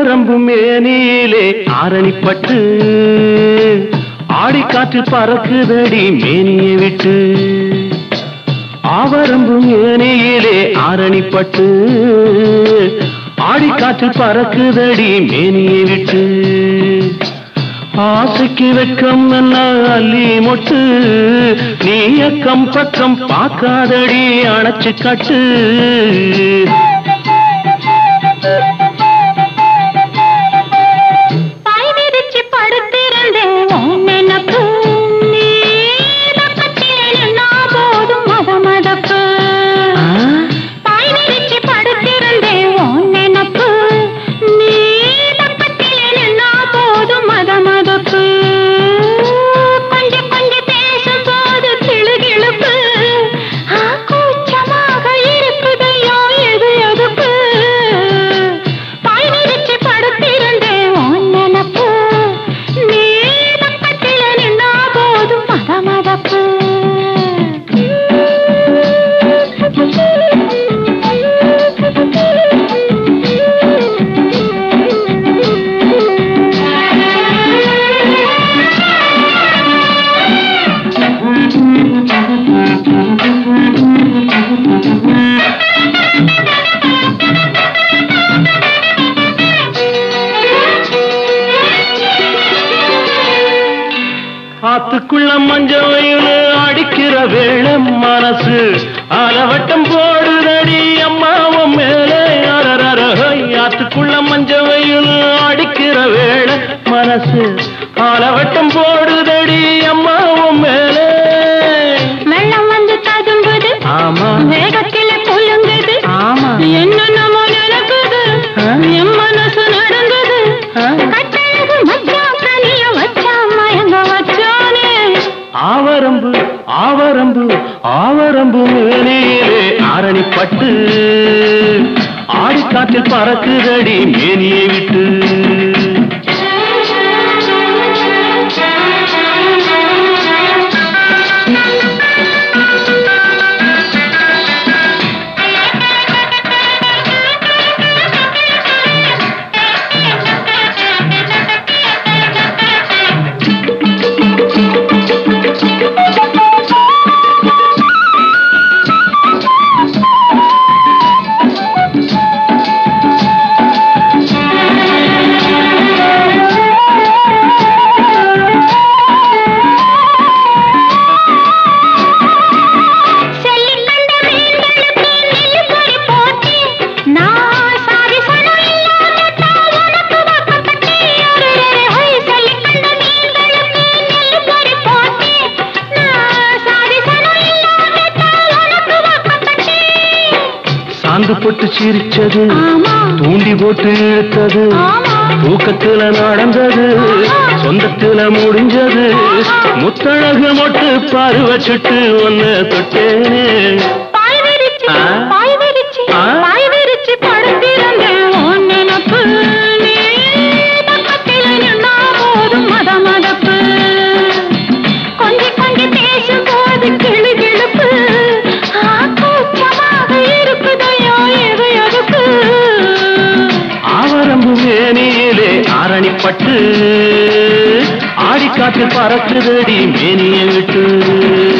ஆவரம்பு மேனியிலே ஆரணிப்பட்டு ஆடிக்காற்று பறக்குதடி மேனியை விட்டு ஆவரம்பு மேனியிலே ஆரணிப்பட்டு ஆடிக்காற்று பறக்குதடி மேனியை விட்டு ஆசைக்கு வெக்கம் என்ன அள்ளி மொட்டு நீ அக்கம் பக்கம் பார்க்காதடி அணைச்சு கட்டு பாய் விரிச்சு படுத்திருந்தேன் உன் நினப்பு. நீ பக்கத்திலே நின்னா போதும் மத மதப்பு. பாய் விரிச்சு படுத்திருந்தேன் உன் நினப்பு. நீ பக்கத்திலே நின்னா போதும் மத மதப்பு. கொஞ்சம் கொஞ்சம் பேசும்போது கிளுகிளுப்பு. ஆ, கூச்சமாக இருக்குதையோ எது எதுப்பு பாய் விரிச்சு படுத்திருந்தேன் உன் நினப்பு. நீ பக்கத்தில நின்னா போதும் மத மதப்பு. ஆத்துக்குள்ள மஞ்ச வயலு அடிக்கிற வேளை மனசு அலவட்டம் போடுதடி அம்மாவும் மேலே அரரரகை ஆத்துக்குள்ள மஞ்ச வயலு அடிக்கிற வேளை மனசு அலவட்டம் போடுதடி அம்மாவும் மேலே வெள்ளம் வந்து ததும்புது ஆமா வேகத்திலே புழுங்குது ஆமா என்னென்னமோ நடக்குது ஆ? என் மனசு நடங்குது ஆ? கட்டழகு மச்சான் கனிய வச்சான் மயங்க வச்சானே ஆவரம்பு ஆவரம்பு ஆவரம்பு மேனியிலே ஆரணிப்பட்டு ஆடிக்காற்றில் பறக்குதடி மேனியை விட்டு செல்லிக் கண்ட மீன்களுக்கு நெல்லுப்பொறி போட்டி. நான் சாதிசனம் இல்லாம தான் உனக்கு வாக்கப்பட்டே. அரரரே, ஹொய், செல்லிக் கண்ட மீன்களுக்கு நெல்லுப்பொறி போட்டி. நான் சாதிசனம் இல்லாம தான் உனக்கு வாக்கப்பட்டே. சாந்து போட்டு சிரிச்சது ஆமா. தூண்டி போட்டு இழுத்தது ஆமா. தூக்கத்துல நடந்தது சொந்தத்துல முடிஞ்சது முத்தழகு மொட்டு பாரு வச்சுட்டு ஒன்னு தொட்டேனே பாய் விரிச்சு, ஆ? பாய் விரிச்சு, ஆ? பாய் விரிச்சு படுத்திருந்தேன் உன் நினப்பு. நீ பக்கத்தில நின்னா போதும் மத மதப்பு. கொஞ்சி கொஞ்சி பேசும்போது கிளுகிளுப்பு. ஆ, கூச்சமாக இருக்குதையோ எது எதுக்கு? ஆவரம்பு மேனியிலே ஆரணிப்பட்டு ஆடிக்காற்றில் பறக்குதடி மேனியை விட்டு